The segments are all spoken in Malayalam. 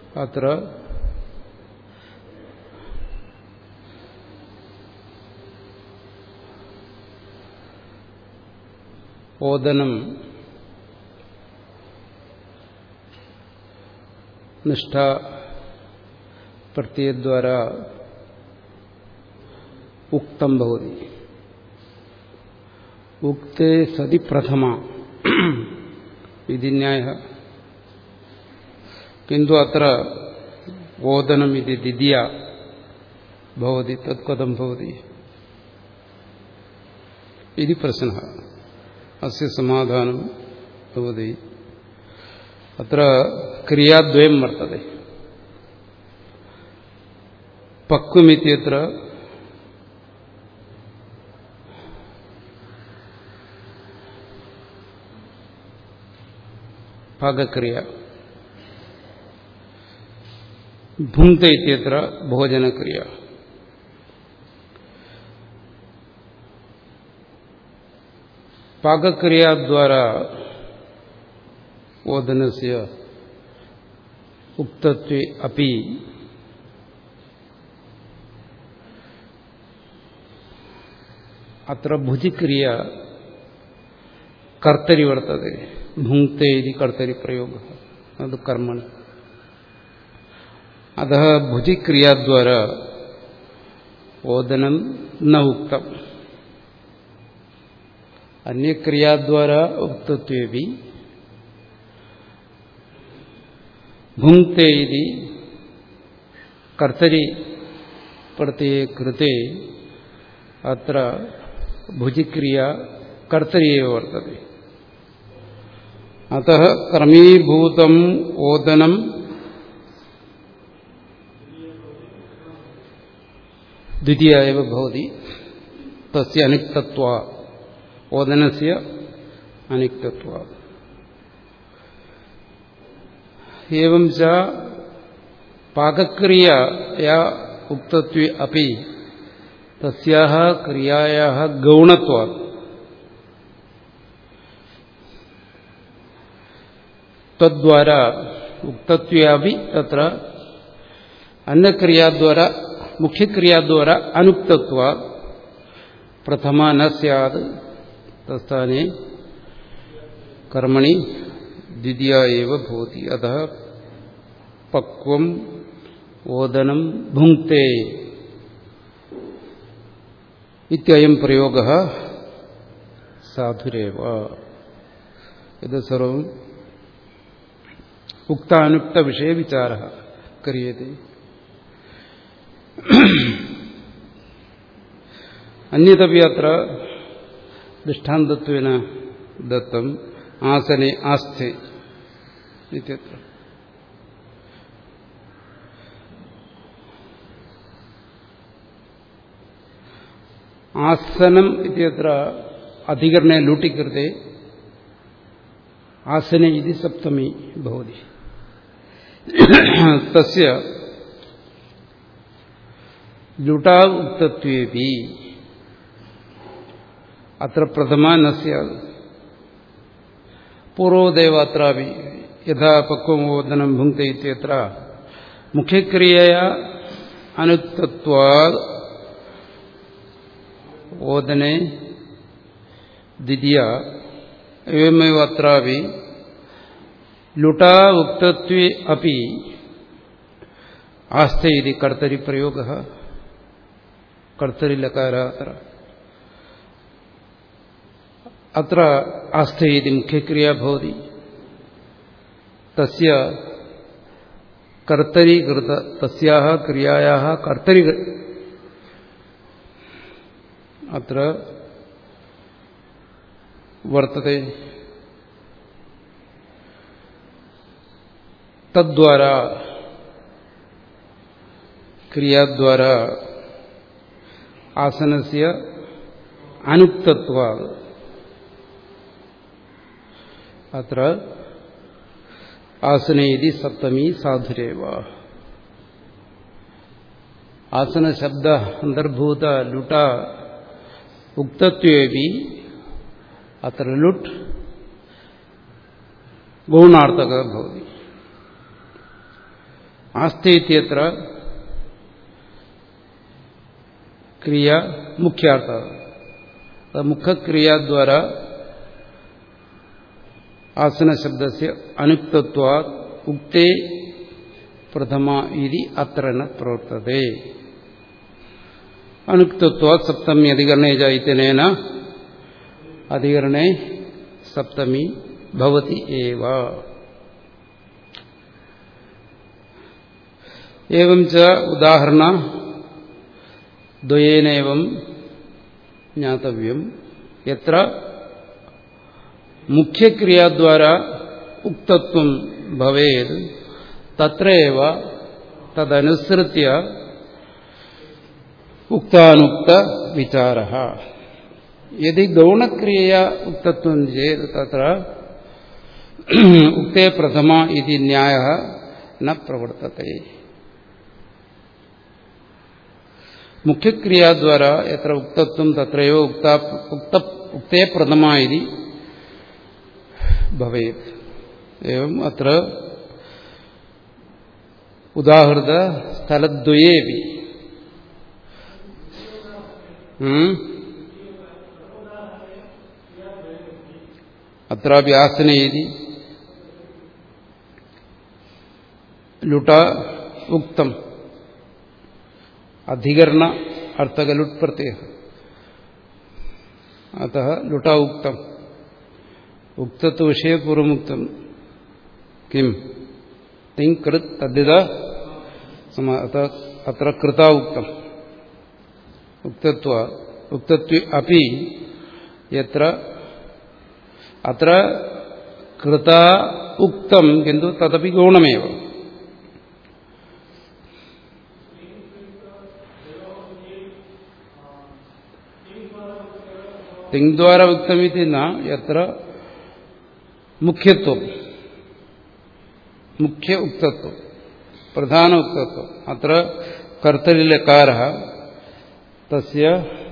അത്ര ഓദനം നിഷ്ഠ പ്രത്യയദ്വാര ഉക്തം ഭവതി ഉക്തേ സതി പ്രഥമ വിധിന്യായ കിന്തു അത്ര ഓദനം ഇത് ദ്വിതീയ ഭവതി തത്കഥം ഭവതി ഇത് പ്രശ്ന അസ്യ സമാധാനം ഭവതി അത്ര ക്രിയാദ്വയം വർത്തത പക്വമിത്യത്ര പാകക്രിയ ഭുങ്ക്ത ഇത്യത്ര ഭോജനക്രിയ പാകക്രിയാദ്വാരാ ഓദനസ്യ ഉക്തത്വേ അപി അത്ര ഭുജിക്രിയ കർത്തരി വർത്തതെ ഭുങ്ക്തേ ഇതി കർത്തരി പ്രയോഗ അത് കർമ്മണി അത ഭുജിക്രിയാദ്വാര ഓദനം ന ഉക്തം അന്യക്രിയാദ്വാര ഉക്തത്വേപി ഭുങ്ക്തേ ഇതി കർത്തരി പ്രത്യയ കൃത്തെ അത്ര ഭുജിക്രിയ കർത്തരിയേവ വർത്തത്തെ അത ക്രമീഭൂതം ഓദനം ദ്വിതീയ ഭവതി തസ്യ അനിക്തത്വ ഓദനസ്യ അനിക്തത്വ एवं च पाकक्रियया उक्तत्वे अपि तस्याः क्रियायाः गौणत्वात् तद्वारा उक्तत्वे अपि तत्र अन्यक्रियाद्वारा मुख्यक्रियाद्वारा अनुक्तत्वात् प्रथमा न स्यात् तत्स्थाने कर्मणि द्वितीया एव भवति अतः पक्वम् ओदनं भुङ्क्ते इत्ययं प्रयोगः साधुरेव ഇത് സർവം ഉക്താനുക്തവിഷയവിചാര ക്രിയത്തെ അന്യതപി അത്ര ദൃഷ്ടാന്തത്വേന ദത്തം ആസനെ ആസ്ഥെ ഇത്യത്ര ആസനം ഇത്യത്ര അധികരണേ ലൂട്ടികൃത്തെ ആസനെ ഇതി സപ്തമി ഭവതി തസ്യ ലുട്ടാ ഉക്തത്വേപി അത്ര പ്രഥമ ന സ്യാത് പൂർവോദയവ അത്രാപി യഥാ പക്വമോദനം ഭുങ്ക്ത ഇത്യത്ര മുഖ്യക്രിയയാ അനുക്തത്വാ ഓദനെ ദ്വിതീയ एवमेव अत्रापि लुटा उक्तत्वे अपि आस्ते इति कर्तरिप्रयोगः कर्तरिलकारः अत्र अत्र आस्ते इति मुख्यक्रिया भवति तस्य कर्तरीकृत तस्याः क्रियायाः कर्तरि अत्र वर्तते तद्वारा क्रियाद्वारा आसनस्य अनुक्तत्वा अत्र आसने यदि सप्तमी साधुरेव आसनशब्द अन्तर्भूत लुटा उक्तत्वेपि अत्र लुट् गौणार्थकः भवति ആസ്തേത്യത്ര ക്രിയ മുഖ്യാർത്ഥ മുഖക്രിയാദ്വാര ആസനശബ്ദസ്യ അനുക്തത്വാ ഉക്തേ പ്രഥമ ഇതി അത്ര ന പ്രവർത്തതേ അനുക്തത്വാ സപ്തമി അധികരണേ ചൈത്യനേന അധികരണേ സപ്തമി ഭവതി ഏവ एवं च उदाहरण द्वयेनैवं ज्ञातव्यम् यत्र मुख्यक्रियाद्वारा उक्तत्वं भवेत् तत्र एव तदनुसृत्य उक्तानुक्तविचारः यदि गौणक्रियया उक्तत्वं चेत् तत्र उक्ते प्रथमा इति न्यायः न प्रवर्तते मुख्यक्रियाद्वारा यत्र उक्तत्वं तत्रैव उक्ता उक्त उक्ते प्रथमा इति भवेत् एवम् अत्र उदाहृतस्थलद्वयेपि अत्रापि आसने यदि लुट उक्तम् अधिकरण अर्थकलुट प्रत्यय अतः लुटा उक्तम उक्तत्व विषय पूर्वमुक्तम किम तिंग कृत तद्दिदा अत्र कृता उक्तम उक्तत्व उक्तत्व अपि यत्र अत्र कृता उक्तम किंतु तदपि गौणमेव तिङ्द्वारा उक्तमिति न यत्र मुख्यत्वं मुख्य उक्तत्वं प्रधान उक्तत्वम् अत्र कर्तरिलकारः तस्य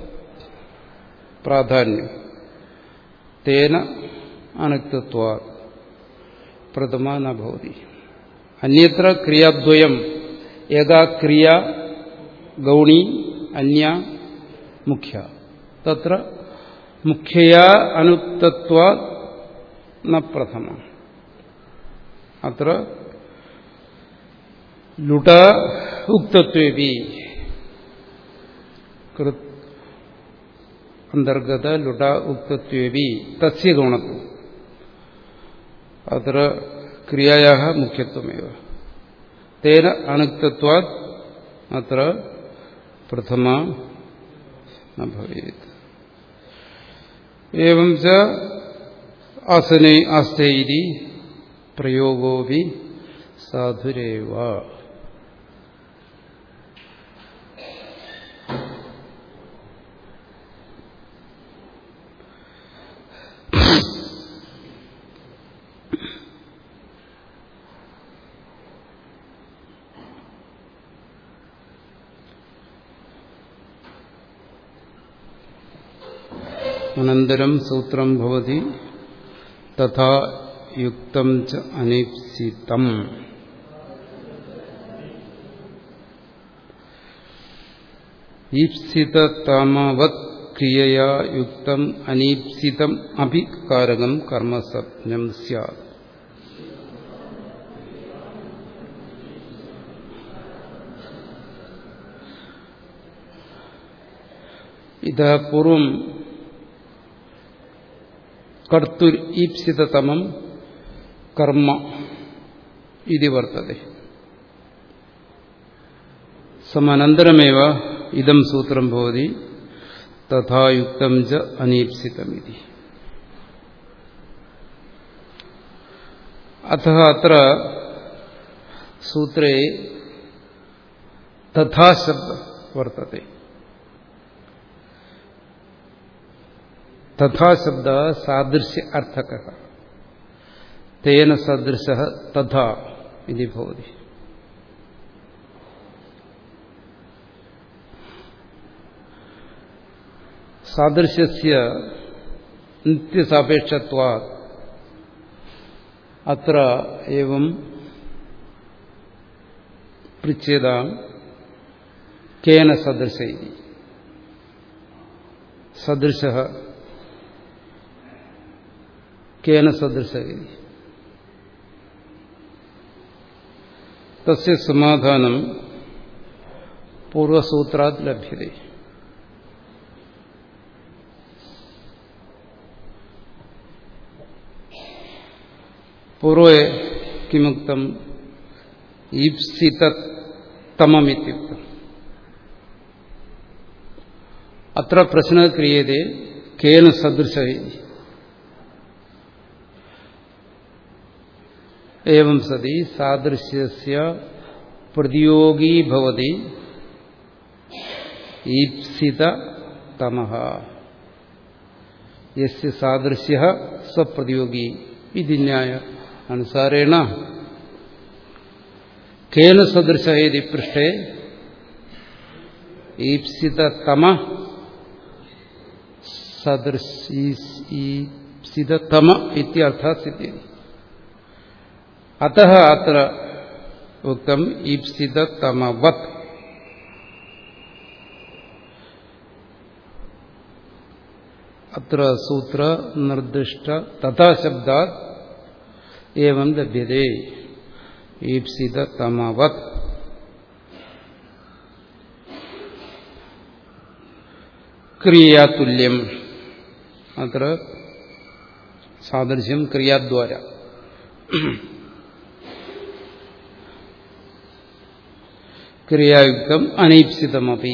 प्राधान्यं तेन अनुक्तत्वात् प्रथमा न भवति अन्यत्र क्रियाद्वयम् एका क्रिया गौणी अन्या मुख्या तत्र मुख्यया अनुक्तत्वा न प्रथम अत्र लुट उक्तत्वे कृत अंतर्गत लुट उक्तत्वे तस्य गौणत्वम् अत्र क्रियायाः मुख्यत्वमेव तेन अनुक्तत्वात् अत्र प्रथमा न भवेत् एवं च आसने आस्ते इति प्रयोगोऽपि साधुरेव അനന്തരം സൂത്രം ഭവതി തഥാ യുക്തം ച അനീപ്സിതം ഈപ്സിതമവത് ക്രിയയാ യുക്തം അനീപ്സിതം അഭികാരകം കർമ്മസജ്ഞം സ്യാത് ഇത് പൂർവം കർത്തുർ ഈപ്സിതതമം കർമ്മ ഇതി വർത്തതെ സമനന്തരമേവ ഇതം സൂത്രം ഭവതി തഥായുക്തം ച അനീപ്സിതമിതി അഥ അത്ര സൂത്രേ തഥാശബ്ദ വർത്തത്തെ തഥാശബ്ദ സാദൃശ്യ അർത്ഥക തേന സദൃശ തഥാ ഇതി ഭവതി സാദൃശ്യ നിത്യസാപേക്ഷത്വാ അത്ര ഏവം പൃച്ഛേദാം കേന സദൃശ സദൃശ കേന സദൃശ തസ്യ സമാധാനം പൂർവസൂത്രാത് ലഭ്യത പൂർവേ കിമുക്തം ഈപ്സിതമമിത്യുക്തം അത്ര പ്രശ്ന ക്രിയത്തെ കേന സദൃശ एवं सति सादृश्यस्य प्रतियोगी भवति ईप्सिततमः यस्य सादृश्यः स प्रतियोगी इति न्याय अनुसारेण केन सदृशः इति पृष्ठे ईप्सिततम सदृश ईप्सिततम इत्यर्थः सिद्ध्यति अतः अत्र उक्तम् ईप्सिततमवत् अत्र सूत्र निर्दिष्ट तथा शब्दात् एवं लभ्यते ईप्सिततमवत् क्रियातुल्यम् अत्र सादृश्यं क्रियाद्वारा ക്രിയായുക്തം അനീപ്സിതമപി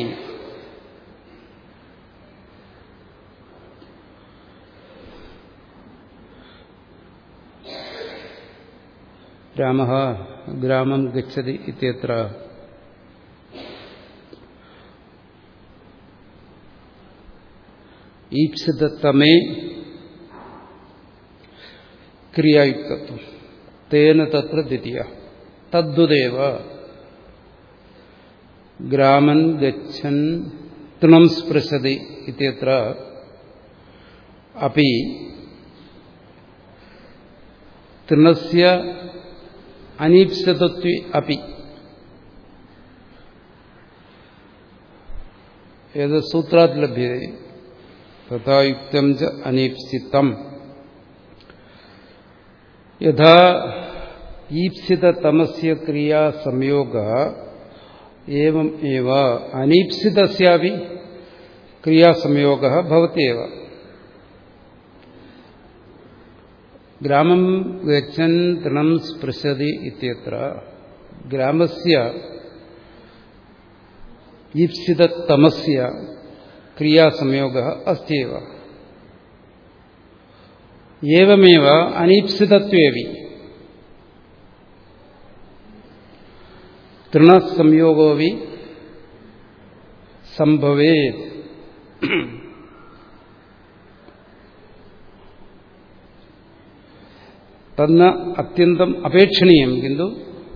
രാമ ഗ്രാമം ഗച്ഛതി ഇത്യത്ര ഈപ്സിതമേ ക്രിയായുക്തത്വം തേന തത്ര ദ്വിതീയ തദ്വദേവ ഗ്രാമൻ ഗച്ഛൻ തൃണം സ്പൃശതി ഇത്യത്ര അപ്പി തൃണസ്യ അനീപ്സിതത്വ അപ്പി ഏത് സൂത്രാത് ലഭ്യത തഥായുക്തം ച അനീപ്സിതം യഥാ ഈപ്സിതമസ്യ ക്രിയാ സംയോഗ एवं एव अनीप्सितस्यापि क्रियासंयोगः भवत्येव ग्रामं गच्छन् तृणं स्पृशति इत्यत्र ग्रामस्य ईप्सिततमस्य क्रियासंयोगः अस्त्येव एवमेव अनीप्सितत्वेऽपि തൃണസംയോഗോവി സംഭവേ തന്ന അത്യന്തം അപേക്ഷണീയം കിന്തു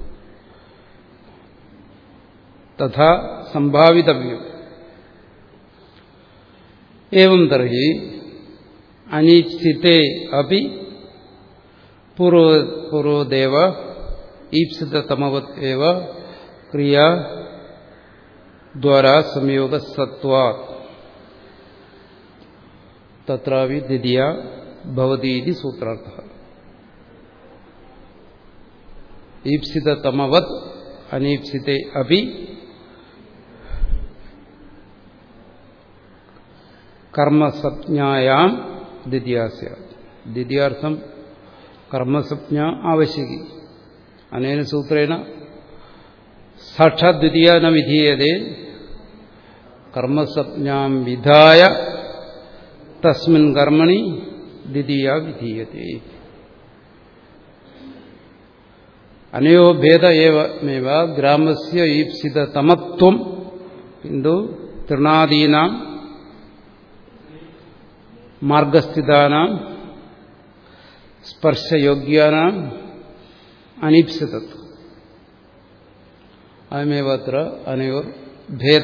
തഥാ സംഭാവിതവ്യം ഏവം തർഹി അനീപ്സിത്തെ അപ്പി പൂർവദേവ ഈപ്സിതമവത് ഏവ ക്രിയ ദ്വാരാ സംയോഗ സത്വാ തത്രാവി ദ്വിതീയ ഭവതി ഇതി സൂത്രാർത്ഥ ഈപ്സിതമവത് അനീപ്സിത്തെ അപി കർമ്മസജ്ഞായാം ദ്വിതീയാസ്യ ദ്വിതീയാർത്ഥം കർമ്മസജ്ഞ ആവശ്യകി അനേന സൂത്രേണ സാക്ഷാത് ദ്വിതീയ ന വിധീയതേ കർമ്മസജ്ഞാം വിധായ തസ്മിൻ കർമ്മണി ദ്വിതീയ വിധീയത്തെ അനയോ ഭേദ ഏവമേവ ഗ്രാമസ്യ ഈപ്സിതമത്വം കിന്തു തൃണാദീനാം മാർഗസ്ഥിതാനാം സ്പർശയോഗ്യാനാം അനീപ്സിതത്വം അയമേവ അത്ര അനയോർ ഭേദ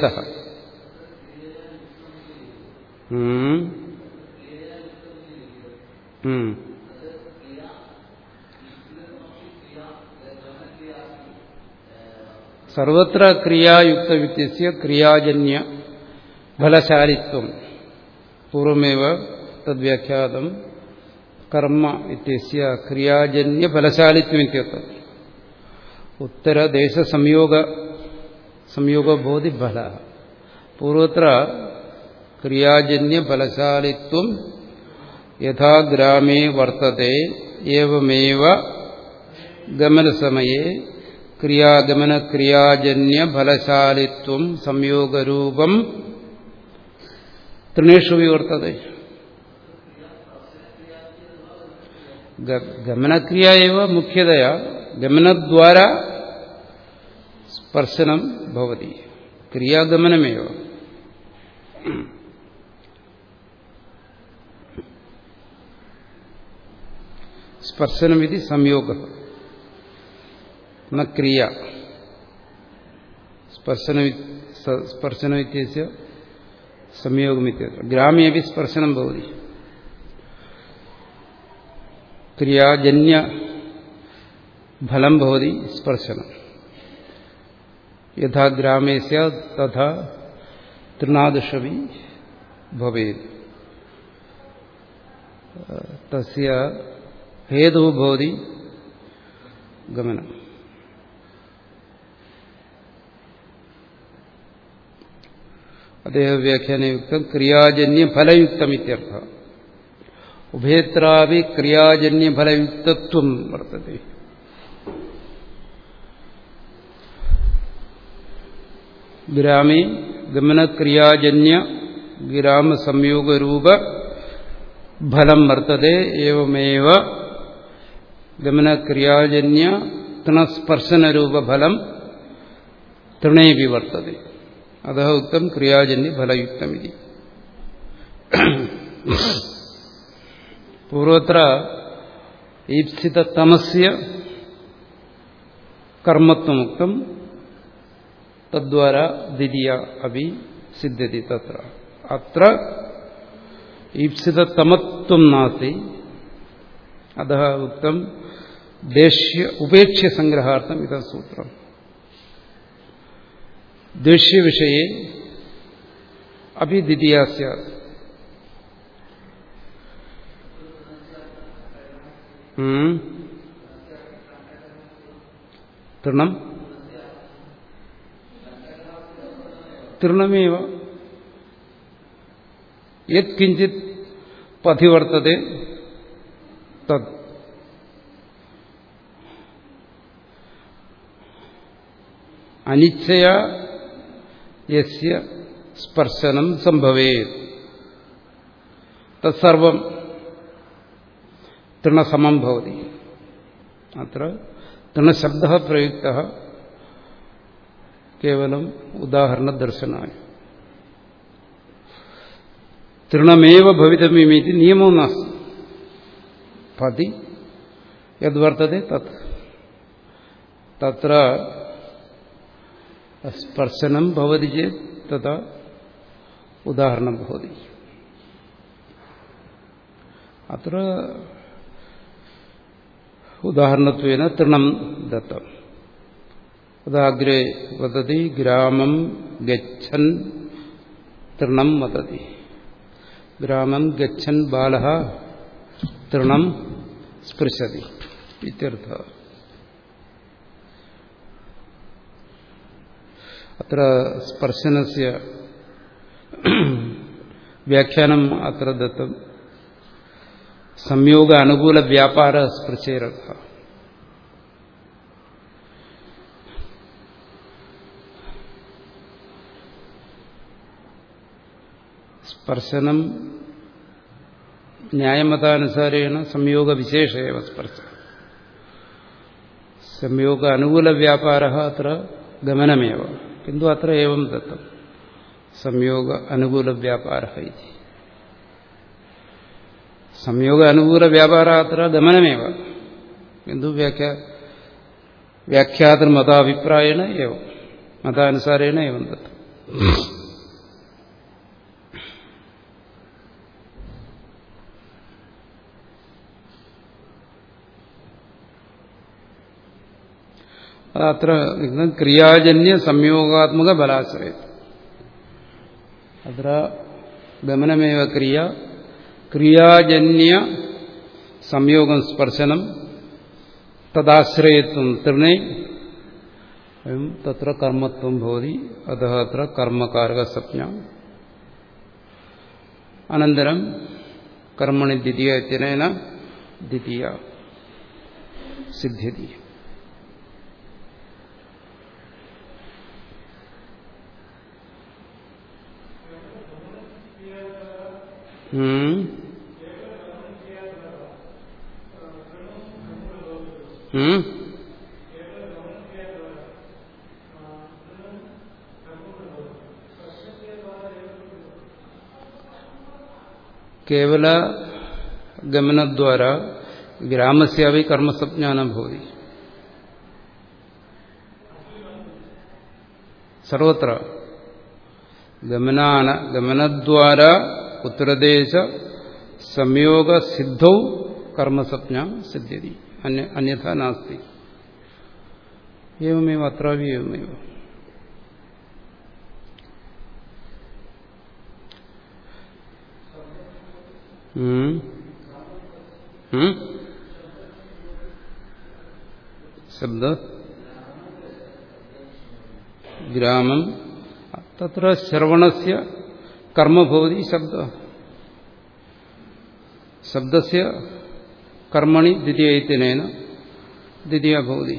സർവത്ര ക്രിയായുക്ത വ്യത്യസ്യ ക്രിയാജന്യ ഫലശാലിത്വം പൂർവമേവ തദ്വ്യാഖ്യാതം കർമ്മ ഇത്യസ്യ ക്രിയാജന്യ ഫലശാലിത്വം ഇത്യർത്ഥം ഉത്തരദേശ സംയോഗ സംയോഗബോധി ഫല പൂർവത്ര ക്രിയാജന്യ ഫലശാലിത്വം യഥാ ഗ്രാമേ വർത്തത്തെ ഏവമേവ ഗമനസമയെ ക്രിയാഗമന ക്രിയാജന്യ ഫലശാലിത്വം സംയോഗരൂപം തൃണേഷു വിവർത്തത ഗമനക്രിയ എവ മുഖ്യതയാ ഗമനദ്വാര സ്പർശനം ഭവതി ക്രിയാഗമനമേവ സ്പർശനമിതി സംയോഗ ന ക്രിയ സ്പർശന സ്പർശനമിത്യസ്യ സംയോഗമിത്യത്ര ഗ്രാമ്യപി സ്പർശനം ഭവതി ക്രിയാജന്യ ഫലം ഭവതി സ്പർശനം യഥാ ഗ്രാമേ സ്യാത് തഥാ തൃണാദുഷവി ഭവേത് തസ്യ ഹേതു ഭവതി ഗമനം അദ്ദേഹം വ്യാഖ്യാനയുക്തം ക്രിയാജന്യ ഫലയുക്തം ഇത്യർത്ഥ ഉഭയത്രാപി ക്രിയാജന്യ ഫലയുക്തത്വം വർത്തത്തെ ഗ്രാമേ ഗമനക്രിയാജന്യ ഗ്രാമസംയോഗരൂപ ഫലം വർത്തതെ ഏവമേവ ഗമനക്രിയാജന്യ തൃണസ്പർശനരൂപഫലം തൃണേപി വർത്തതെ അത ഉക്തം ക്രിയാജന്യ ഫലയുക്തമിതി പൂർവത്ര ഈപ്സിതമസ്യ കർമ്മത്വമുക്തം തദ്വാര ദ്വിതീയ അഭി സിദ്ധ്യതി തത്ര അത്ര ഈപ്സിതമത്വം നാസ്തി അത ഉക്തം ദേഷ്യ ഉപേക്ഷ്യ സംഗ്രഹാർത്ഥം ഇത സൂത്രം ദേഷ്യവിഷയെ അഭി ദ്വിതീയ സ്യാത് തൃണം തൃണമേവ യത്കിഞ്ചിത് പഥിവർത്തത തത് അനിച്ഛയ യസ്യ സ്പർശനം സംഭവേത് തത്സർവം തൃണസമം ഭവതി അത്ര തൃണശബ്ദ പ്രയുക്ത കേവലം ഉദാഹരണദർശനായ തൃണമേവ ഭവിതമ്യമേതി നിയമോ നാസ്തി പതി യദ്വർത്തതെ തത് തത്ര സ്പർശനം ഭവതി ചേത് തഥാ ഉദാഹരണം ഭവതി അത്ര ഉദാഹരണത്വേന തൃണം ദത്തം ഉദാഗ്രേ വദതി ഗ്രാമം ഗച്ഛൻ തൃണം വദതി ഗ്രാമം ഗച്ഛൻ ബാല തൃണം സ്പൃശതി ഇത്യർത്ഥ അത്ര സ്പർശനസ്യ വ്യാഖ്യാനം അത്ര ദത്തം സംയോഗ അനുകൂല വ്യാപാര സ്പൃശേരർത്ഥ സ്പർശനം ന്യായമതാനുസാരേണ സംയോഗ വിശേഷേവ സ്പർശനം സംയോഗ അനുകൂല വ്യാപാര അത്ര ഗമനമേവ കിന്തു അത്ര ഏവം ദത്തം സംയോഗ അനുകൂല വ്യാപാര ഇതി സംയോഗ അനുകൂല വ്യാപാര അത്ര ഗമനമേവ കിന്തു വ്യാഖ്യ വ്യാഖ്യാതൃമതാഭിപ്രായേണ ഏവം മതാനുസാരേണ ഏവം ദത്തം അത് അത്ര ക്രിയാജന്യ സംയോഗാത്മക ബലാശ്രയം അത്ര ഗമനമേവ ക്രിയ ക്രിയാജന്യ സംയോഗം സ്പർശനം തദാശ്രയത്വം തൃണേ തത്ര കർമ്മത്വം ഭവതി അത അത്ര കർമ്മകാരക സംജ്ഞ അനന്തരം കർമ്മണി ദ്വിതീയ ഇത്യനേന ദ്വിതീയ സിദ്ധ്യതി ഉം ഉം കേവല ഗമനദ്വാര ഗ്രാമസ്യാവി കർമ്മസജ്ഞാനം ഭവതി സർവത്ര ഗമനാന ഗമനദ്വാര ഉത്തരദേശ സംയോഗ സിദ്ധൗ കർമ്മസജ്ഞ സിദ്ധ്യതി അന്യഥ നാസ്തി एवमेव अत्रापि एवमेव ശബ്ദ ഗ്രാമം തത്ര ശ്രവണസ്യ കർമ്മ ഭവതി ശബ്ദ ശബ്ദസ്യ കർമ്മണി ദ്വിതീയത്തിനേന ദ്വിതീയ ഭവതി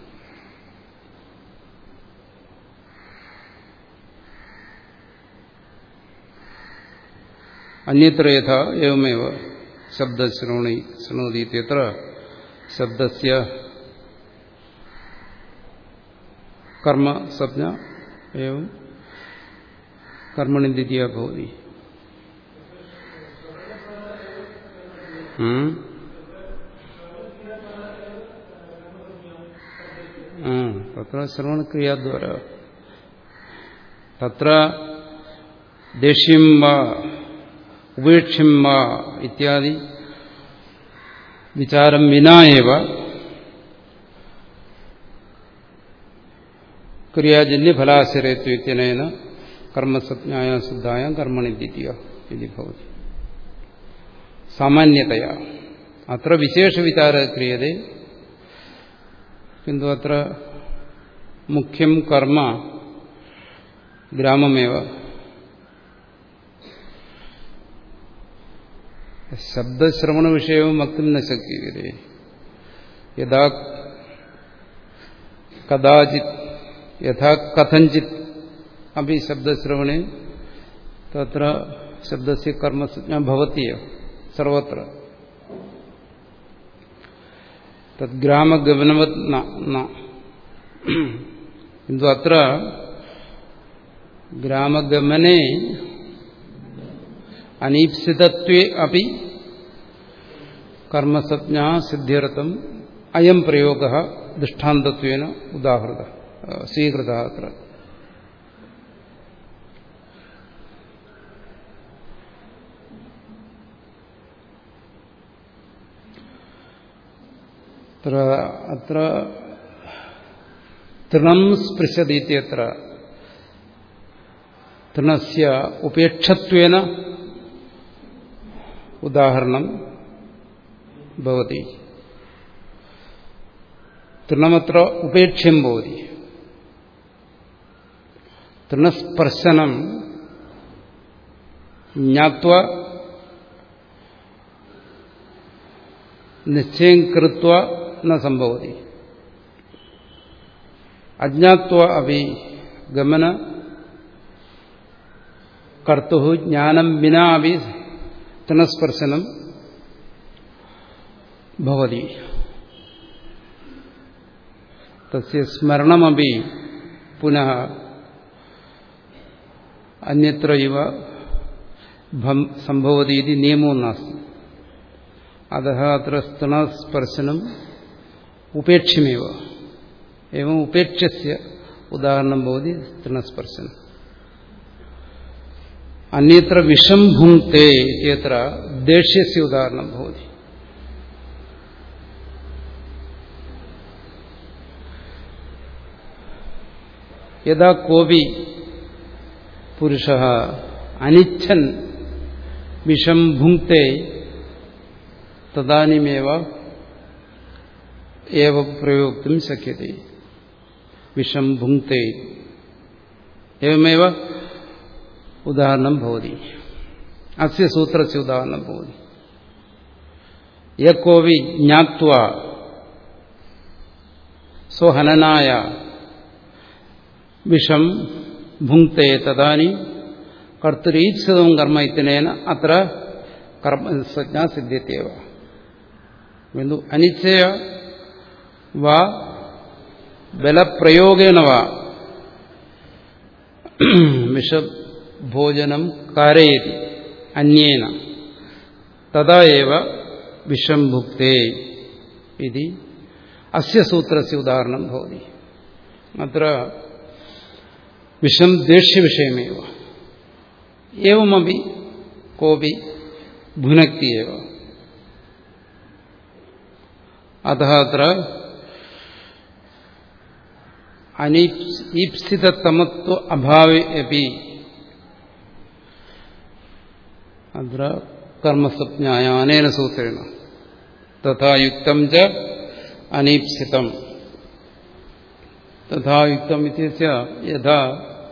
അന്യത്ര യഥാ എവമേവ ശബ്ദശ്രവണി ശൃണോതി ഇത്യത്ര ശബ്ദസ്യ കർമ്മ സ്വപ്ന എവം കർമ്മണി ദ്വിതീയ ഭവതി തത്ര ശ്രവണക്രിയാദ്വാര തത്ര ദേഷ്യം വാ ഉപേക്ഷ്യം വാ ഇത്യാദി വിചാരം വിനായവ ക്രിയാജന്യ ഫലാശ്രയത്വത്തിനേന കർമ്മസജ്ഞായ സിദ്ധായ കർമ്മണി ദ്വിതീയ ഇതി ഭവതി സാമാന്യതയാ അത്ര വിശേഷവിചാര ക്രിയതേ കിന്തു അത്ര മുഖ്യം കർമ്മ ഗ്രാമമേവ ശബ്ദശ്രവണ വിഷയവും വക്തും ന ശക്യതേ യഥാ കഥാചിത് യഥാ കഥഞ്ചിത് അപ്പി ശബ്ദശ്രവണേ തത്ര ശബ്ദസ്യ കർമ്മസജ്ഞ ഭവത്യേ സർവത്ര തദ്ഗ്രാമഗമനവത് കിന്തു അത്ര ഗ്രാമഗമനെ അനീപ്സിതത്വേ അപ്പി കർമ്മസജ്ഞാ സിദ്ധ്യർത്ഥം അയം പ്രയോഗ ദൃഷ്ടാന്തത്വേന ഉദാഹൃത സ്വീകൃത അത്ര അത്ര തൃണം സ്പൃശതി ഇത്യത്ര തൃണസ്യ ഉപേക്ഷത്വേന ഉദാഹരണം ഭവതി തൃണമത്ര ഉപേക്ഷ്യം ഭവതി തൃണസ്പർശനം ജ്ഞാത്വ നിശ്ചയം കൃത്വ ന സംഭവതി അജ്ഞാത്വ അപി ഗമന കർത്തു ജ്ഞാനം വിനാ അപി തൃണസ്പർശനം ഭവതി തസ്യ സ്മരണമപി പുനഃ അന്യത്ര ഇവ സംഭവതി ഇത് നിയമോ നാസ്തി അത അത്ര സ്തണസ്പർശനം ഉപേക്ഷ്യമേവ एवं उपेक्ष्य उदाहरणं भवति तृणस्पर्शनम् अन्यत्र विषं भुङ्क्ते इत्यत्र देश्यस्य उदाहरणं भवति യഥാ കോപി പുരുഷ അനിച്ഛൻ വിഷം ഭുങ്ക്തെ തദാനിമേവ ഏവ പ്രയോക്തും ശക്യത്തെ വിഷം ഭുങ്ക്തെ एवमेव उदाहरणं भवति अस्य सूत्रस्य उदाहरणं भवति यः कोऽपि ज्ञात्वा स्वहननाय विषं भुङ्क्ते तदानीं कर्तुरीप्सितं कर्म इत्यनेन अत्र कर्मसंज्ञा सिद्ध्यत्येव किन्तु अनिश्चय वा बलप्रयोगेन वा വിഷഭോജനം കാരയതി അന്യേന തഥാ ഏവ വിഷം ഭുക്തേ ഇതി അസ്യ സൂത്രസ്യ ഉദാഹരണം ഭവതി അത്ര വിഷം ദേഷ്യവിഷയമേവ ഏവമപി കോപി ഭുനക്തി ഏവ അത അത്ര അനീപ്സിതമത്വ അഭാവേ അപ്പി അത്ര കർമ്മസജ്ഞായ അനേന സൂത്രേണ തഥായുക്തം ച അനീപ്സിതം തഥായുക്തം ഇത്യസ്യ യഥാ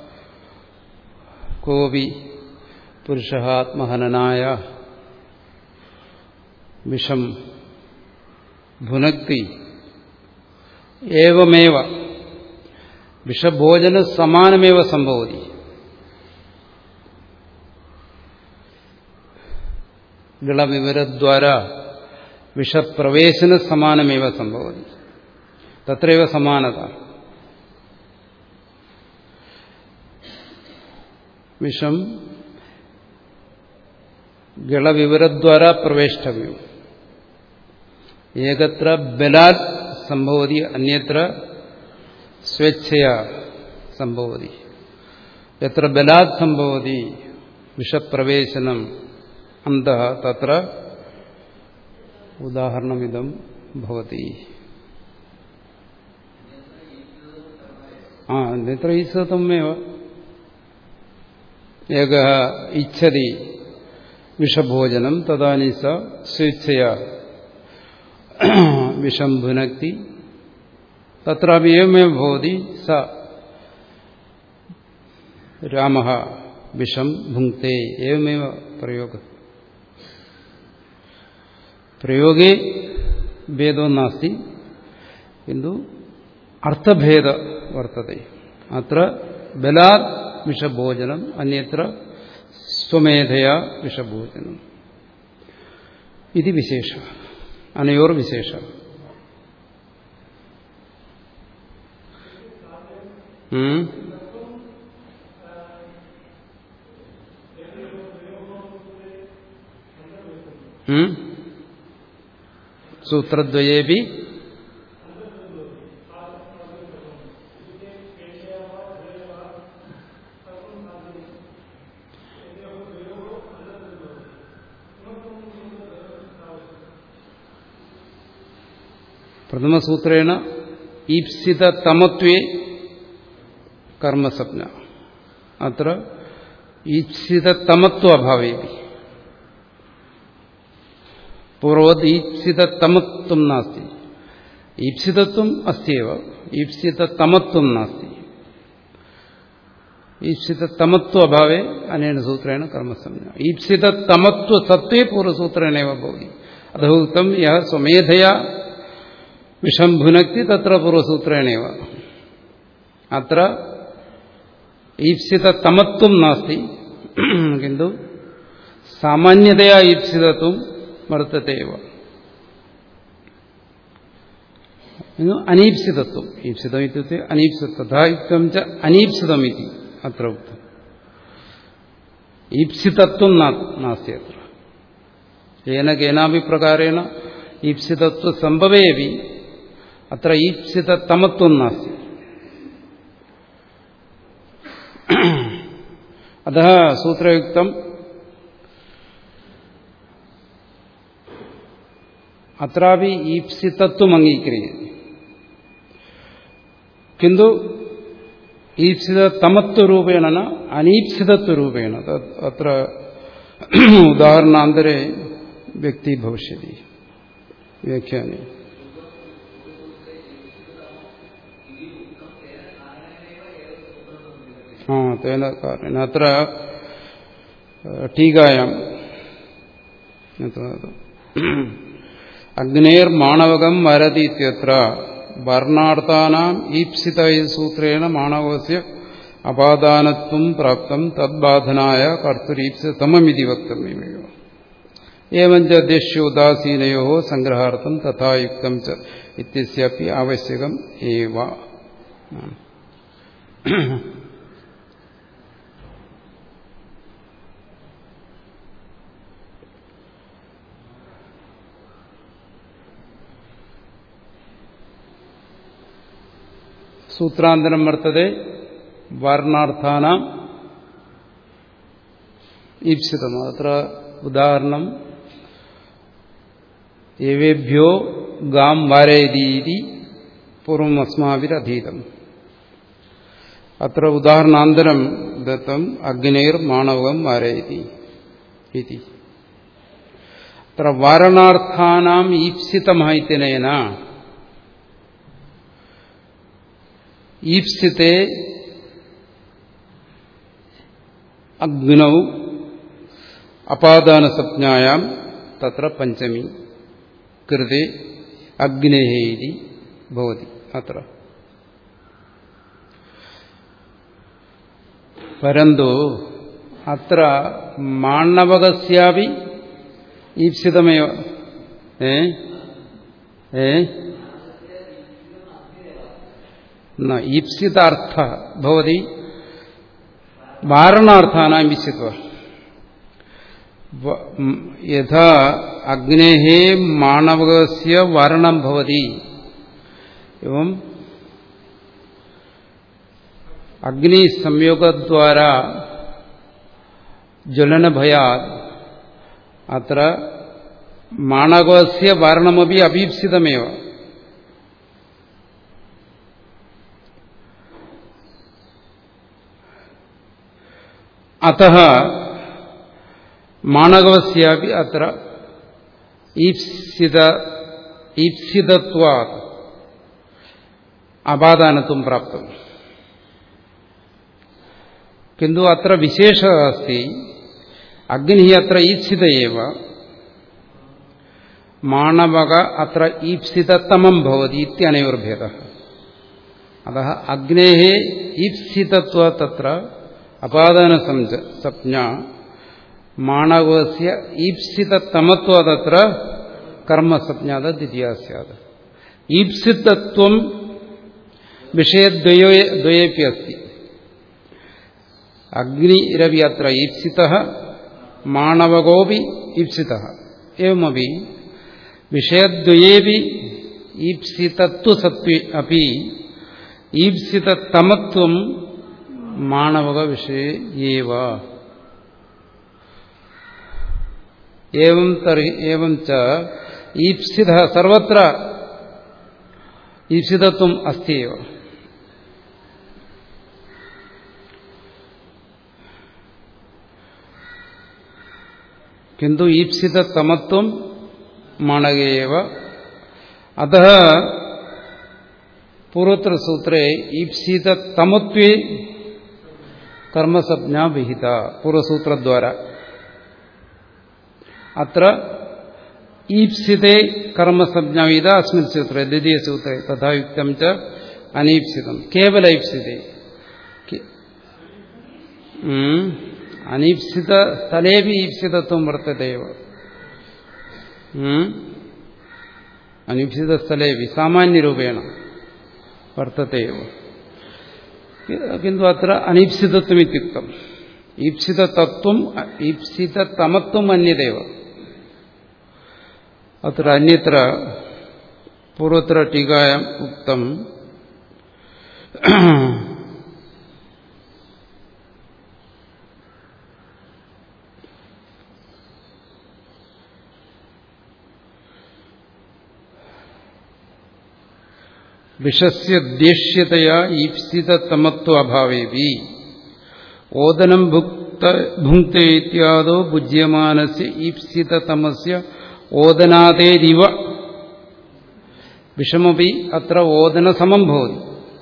കോപി പുരുഷ ആത്മഹനനായ വിഷം ഭുനക്തി ഏവമേവ വിഷഭോജന സമാനമേവ സംഭവതി ഗളവിവരദ്വാര വിഷപ്രവേശന സമാനമേവ സംഭവതി തത്രൈവ സമാനത വിഷം ഗളവിവരദ്വാര പ്രവേഷ്ടവ്യം ഏകത്ര ബലാത് സംഭവതി അന്യത്ര സ്വേച്ഛയാ സംഭവതി എത്ര ബലാത് സംഭവതി വിഷപ്രവേശനം അന്ത തത്ര ഉദാഹരണമിതം ഭവതി ആ അന്യത്ര ഈശ്വതമേവ ഏക ഇച്ഛതി വിഷഭോജനം തദാനി സ സ്വേച്ഛയാ വിഷം ഭുനക്തി തत्रापि एवमेव भवति स रामः विषं भुङ्क्ते एवमेव प्रयोगः प्रयोगे भेदो नास्ति किन्तु अर्थभेद वर्तते अत्र बलात् विषभोजनम् अन्यत्र स्वमेधया विषभोजनम् इति विशेषः अनयोर्विशेषः സൂത്രദ്വയേപി പ്രഥമസൂത്രേണ ഈപ്സിതമത്വേ കർമ്മസപ്ന അത്ര ഈപ്സിതമത്വ അഭാവേപി പൂർവത് ഈപ്സിതമത്വം നാസ്തി ഈപ്സിതത്വം അസ്തിയവ ഈപ്സിതമത്വം നാസ്തി ഈപ്സിതമത്വ അഭാവേ അനേന സൂത്രേണ കർമ്മസംജ്ഞ ഈപ്സിതമത്വ സത്വേ പൂർവ്വസൂത്രേണേവ ഭവതി അധോക്തം യഹ സ്വമേധയാ വിഷം ഭുനക്തി തത്ര പൂർവ്വസൂത്രേണേവ അത്ര ഈപ്സിതമത്വം നാസ്തി കിന്തു സാമാന്യതയാ ഈപ്സിതത്വം വർത്തതേവ അനീപ്സിതത്വം ഈപ്സിതം ഇത്യുക്തെ അനീപ്സിത തഥായുക്തം ച അനീപ്സിതം ഇതി അത്ര ഉക്തം ഈപ്സിതത്വം നാസ്തി അത്ര ഏന കേനാപി പ്രകാരേണ ഈപ്സിതത്വ സംഭവേപി അത്ര ഈപ്സിതമത്വം നാസ്തി അത സൂത്രയുക്തം അത്രാപി ഈപ്സിതത്വം അംഗീകരിക്കുന്നു കിന്തു ഈപ്സിത തമത്വരൂപേണ അനീപ്സിതത്വരൂപേണ അത്ര ഉദാഹരണാന്തരെ വ്യക്തി ഭവിഷ്യതി വ്യാഖ്യാനി ആ തേന കാരണം അത്ര ടീകായം അഗ്നേർമാണവകം വരതി ഇത്യത്ര വർണ്ണാർത്ഥാനാം ഈപ്സിത സൂത്രേണ മാണവസ്യ അപാദാനത്വം പ്രാപ്തം തദ്ബാധനായ കർത്തുരീപ്സിതമമിതി വക്തവ്യമേവ ഏവഞ്ച ദേഷ്യോദാസീനയോ സംഗ്രഹാർത്ഥം തഥായുക്തം ച ഇത്യസ്യപ്പി ആവശ്യകം ഏവ സൂത്രാന്തരം വർത്തതെ വർണ്ണാർത്ഥാന ഈപ്സിതം അത്ര ഉദാഹരണം ഏവേഭ്യോ ഗാം വാരയതീതി പൂർവം അസ്മാവിരധീതം അത്ര ഉദാഹരണാന്തരം ദത്തം അഗ്നേർ മാണവകം വാരയതി ഇതി അത്ര വാരണാർത്ഥാനാം ഈപ്സിതമായിത്തിനേന ഈപ്സിത്തെ അഗ്നൗ അപാദാനസജ്ഞായാം തത്ര പഞ്ചമി കൃതി അഗ്നേഹേരി ഭവതി അത്ര പരന്തു അത്ര മാണ്ണവകസ്യാപി ഈപ്സിതമേവ ഏ ഏ ഈപ്സിതാർത്ഥ ഭവതി വാരണാർത്ഥാനാം ഈപ്സിത്വ യഥാ അഗ്നേः മാണവകസ്യ വാരണം ഭവതി एवं अग्नि संयोग द्वारा ज्वलन भयात् अत्र माणवस्य वारणमपि अभीप्सितमेव अतः माणवस्यापि अत्र ईप्सित ईप्सितत्वात् अपादानत्वं प्राप्तम् किन्तु अत्र विशेषः अस्ति अग्निः अत्र ईप्सित एव माणवक अत्र ईप्सिततमं भवति इत्यनयोर्भेदः अतः अग्नेः ईप्सितत्वात् तत्र अपादानसंज्ञा माणवस्य ईप्सिततमत्वादत्र कर्मसंज्ञात द्वितीया स्यात् ईप्सितत्वं विषयद्वयेपि अस्ति अग्निरपि अत्र ईप्सितः माणवकोऽपि ईप्सितः एवमपि विषयद्वयेपि ईप्सितत्वसत्त्वे अपि ईप्सिततमत्वं माणवकविषये एव एवं तर्हि एवं च ईप्सितः सर्वत्र ईप्सितत्वम् अस्ति एव किन्तु ईप्सिततमत्वं माणगे एव अतः पूर्वोत्तरसूत्रे ईप्सिततमत्वे कर्मसंज्ञा विहिता पूर्वसूत्रद्वारा अत्र ईप्सिते कर्मसंज्ञा विहिता अस्मिन् सूत्रे द्वितीयसूत्रे तथा युक्तं च अनीप्सितं केवल ईप्सिते अनीप्सितस्थलेपि ईप्सितत्वं वर्तते एव अनीप्सितस्थलेपि सामान्यरूपेण वर्तते एव किन्तु अत्र अनीप्सितत्वमित्युक्तम् ईप्सिततत्त्वम् ईप्सिततमत्वम् अन्यदेव अत्र अन्यत्र पूर्वत्र टीकायाम् उक्तम् വിഷസ്യ ദേഷ്യതയാ ഈപ്സിതമത്വഭാവേവി ഓദനം ഭുക്ത ഭുങ്ക്തെ ഇത്യാദോ ഭുജ്യമാനസ്യ ഈപ്സിതമസ്യ ഓദനാദേരിവ വിഷമപി അത്ര ഓദനസമം ഭവതി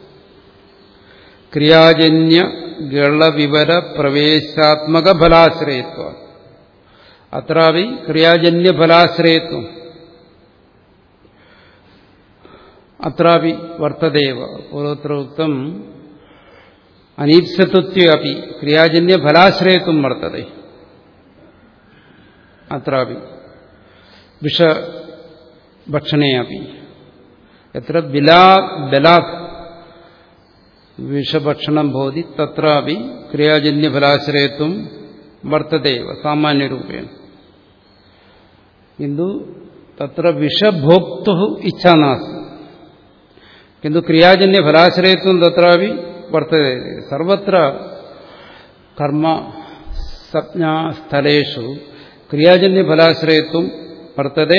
ക്രിയാജന്യ ഗളവിവര പ്രവേശാത്മക ഫലാശ്രയത്വ അത്രാവി ക്രിയാജന്യ ഫലാശ്രയത്വം അത്രാപി വർത്തതേവ പൂർവത്ര ഉക്തം അനീപ്സത്വ അപ്പി ക്രിയാജന്യ ഫലാശ്രയത്വം വർത്തത അത്രാപി വിഷഭക്ഷണേ അപ്പി എത്ര ബിലാ ബലാത് വിഷഭക്ഷണം ഭവതി തത്രാപി ക്രിയാജന്യഫലാശ്രയത്വം വർത്തതേവ സാമാന്യരൂപേണ കിന്തു തത്ര വിഷഭോക്തു ഇച്ഛാ നാസ്തി കിന്തു ക്രിയാജന്യഫലാശ്രയത്വം തത്രാപി വർത്തതേ സർവത്ര കർമ്മ സംജ്ഞാസ്ഥലേഷു ക്രിയാജന്യഫലാശ്രയത്വം വർത്തതേ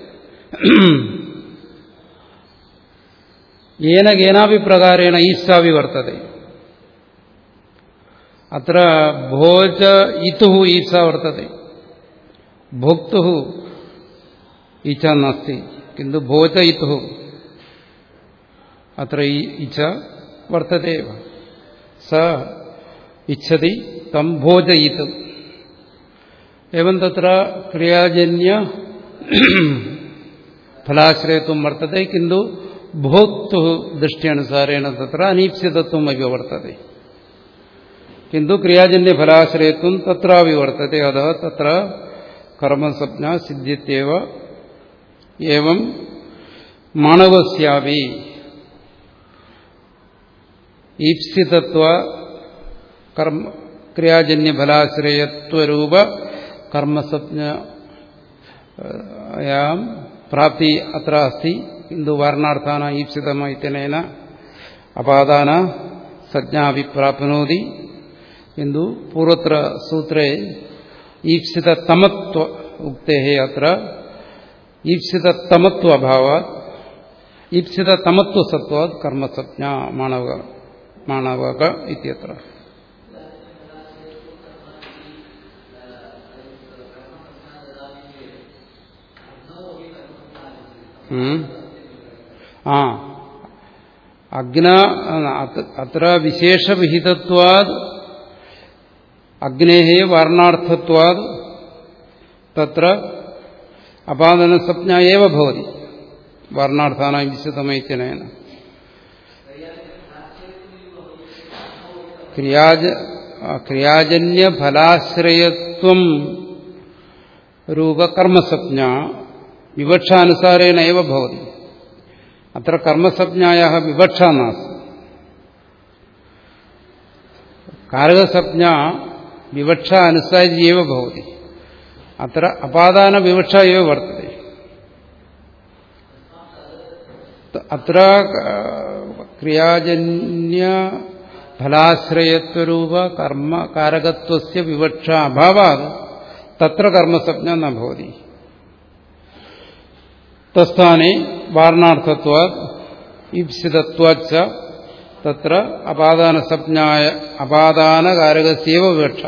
ഏന കേനാപി പ്രകാരേണ ഈശ്വാവി വർത്തതേ അത്ര ഭോജ ഇതു ഈച്ച വർത്തത്തെ ഭോക്തു ഈച്ച നാസ്തി കിന്തു ഭോജ ഇതു അത്ര ഇച്ഛ വർത്തത്തെ സ ഇച്ഛതി തം ഭോജയിത്തും एवं तत्र क्रियाजन्य फलाश्रयत्वं वर्तते किन्तु भोक्तुः दृष्ट्यनुसारेण तत्र अनीप्सितत्वमपि वर्तते किन्तु क्रियाजन्यफलाश्रयत्वं तत्रापि वर्तते अतः तत्र कर्मसंज्ञा सिद्ध्यत्येव एवं मानवस्यापि ഈപ്സിതത്വ കർമ്മ ക്രിയാജന്യഫലാശ്രയത്വരൂപ കർമ്മസജ്ഞയാം പ്രാപ്തി അത്ര അസ്തി കിന്തു വർണ്ണാർത്ഥാന ഈപ്സിതമൈത്യനേന അപാദാന സജ്ഞാപി പ്രാപ്നോതി കിന്തു പൂർവത്ര സൂത്രേ ഈപ്സിതമത്വ ഉക്തേ അത്ര ഈപ്സിതമത്വഭാവാത് ഈപ്സിതമത്വസത്വാത് കർമ്മസജ്ഞ മാണവ മാണവക ഇത്യത്ര ആ അഗ്ന അത്ര വിശേഷവിഹിതത്വാത് അഗ്നേ വർണ്ണാർത്ഥത്വാത് തത്ര അപാദനസപ്ന ഏവ ഭവതി വർണ്ണാർത്ഥാന വിശദമൈത്യനേന ക്രിയാജ ക്രിയാജന്യഫലാശ്രയത്വം രൂപകർമ്മസജ്ഞ വിവക്ഷാനുസാരേണ ഏവ ഭവതി അത്ര കർമ്മസജ്ഞായ വിവക്ഷ നാസ്തി കാരകസജ്ഞ വിവക്ഷ അനുസാര്യേവ ഭവതി അത്ര അപാദാന വിവക്ഷ ഏവ വർത്തത്തെ അത്ര ക്രിയാജന്യ ഫലാശ്രയത്വരൂപ കർമ്മ കാരകത്വസ്യ വിവക്ഷ അഭാവാത് തത്ര കർമ്മസജ്ഞ ന ഭവതി തസ്ഥാനെ വാർണാർത്ഥത്വാത് ഈപ്സിതത്വാച്ച തത്ര അപാദാനസജ്ഞായ അപാദാനകാരകസ്യവ വിവക്ഷ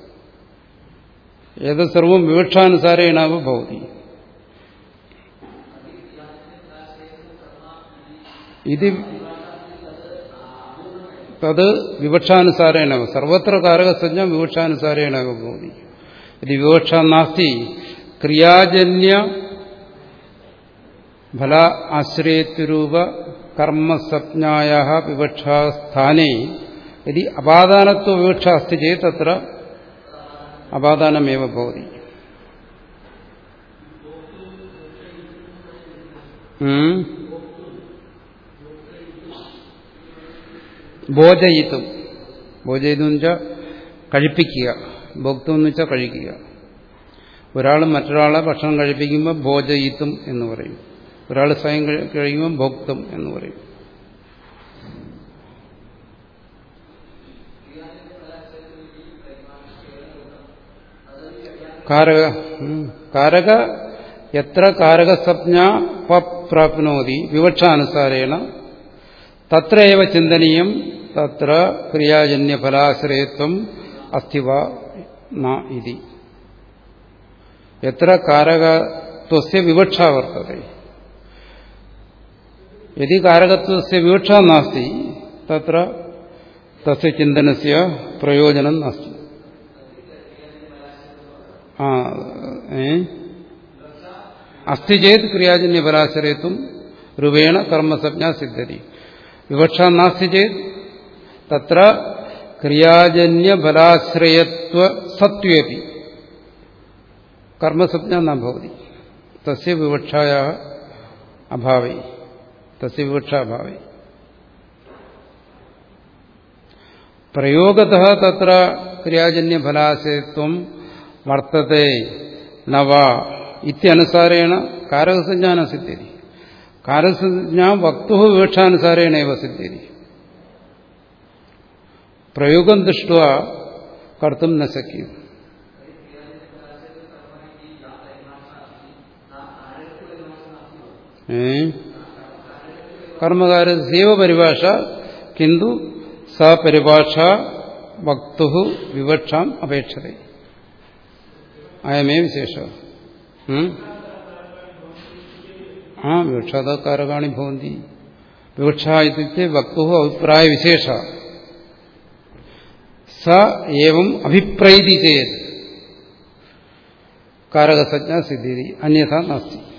ഏത് സർവം വിവക്ഷാനുസാരേണാവ ഭവതി ഇത് തത് വിവക്ഷാനുസാരേണ സർവത്ര കാരകസജ്ഞ വിവക്ഷാനുസാരേണ ഭവതി ഇത് വിവക്ഷ നാസ്തി ക്രിയാജന്യ ഫല ആശ്രയത്വരൂപ കർമ്മസജ്ഞായ വിവക്ഷാസ്ഥാനെ യദി അപാദാനത്വ വിവക്ഷ അസ്തി ചേത് തത്ര അപാദാനമേവ ഭവതി ഭോജയിത്തും ഭോജയിത്തും എന്ന് വെച്ചാൽ കഴിപ്പിക്കുക ഭോക്തം എന്ന് വെച്ചാൽ കഴിക്കുക ഒരാൾ മറ്റൊരാളെ ഭക്ഷണം കഴിപ്പിക്കുമ്പോൾ ഭോജയിത്തും എന്ന് പറയും ഒരാൾ സ്വയം കഴിയുമ്പോൾ ഭോക്തം എന്ന് പറയും കാരക കാരക എത്ര കാരകസജ്ഞ പ്രാപ്നോതി വിവക്ഷാനുസാരേണ തത്രയവ ചിന്തനീയം തത്ര ക്രിയാജന്യഫലാശ്രയത്വം അസ്ഥിവ ന ഇതി എത്ര കാരകത്വസ്യ വിവക്ഷ വർത്തത്തെ യദി കാരകത്വസ്യ വിവക്ഷ നാസ്തി തത്ര തസ്യ ചിന്തനസ്യ പ്രയോജനം നാസ്തി ആ ഏ അസ്ഥി ചേത് ക്രിയാജന്യഫലാശ്രയത്വം രൂപേണ കർമ്മസജ്ഞ സിദ്ധതി വിവക്ഷ നാസ്തി ചേത് തത്ര ക്രിയാജന്യഫലാശ്രയത്വ സത്വേപി കർമ്മസജ്ഞ നഭവതി തസ്യ വിവക്ഷായ അഭാവേ തസ്യ വിവക്ഷ അഭാവേ പ്രയോഗത തത്ര ക്രിയാജന്യഫലാശ്രയത്വം വർത്തത്തെ നവ ഇത്യനുസാരേണ കാരകസഞ്ജാന സിദ്ധ്യതി കാരകസഞ്ജാ വക്തു വിവക്ഷാനുസാരേണ ഇവ സിദ്ധ്യതി പ്രയോഗം ദൃഷ്ട കർത്തും ന ശക്യം കർമ്മകാരസ്യവ പരിഭാഷ കിന്തു സ പരിഭാഷ വക്തു വിവക്ഷാം അപേക്ഷത അയമേ വിശേഷ ആ വിവക്ഷാതകാരകാണി ഭവന്തി വിവക്ഷ ഇത്യുക്തെ വക്തു അഭിപ്രായ വിശേഷ സ ഏവം അഭിപ്രൈതി ചേത് കാരകസജ്ഞ സിദ്ധി അന്യഥ നാസ്തി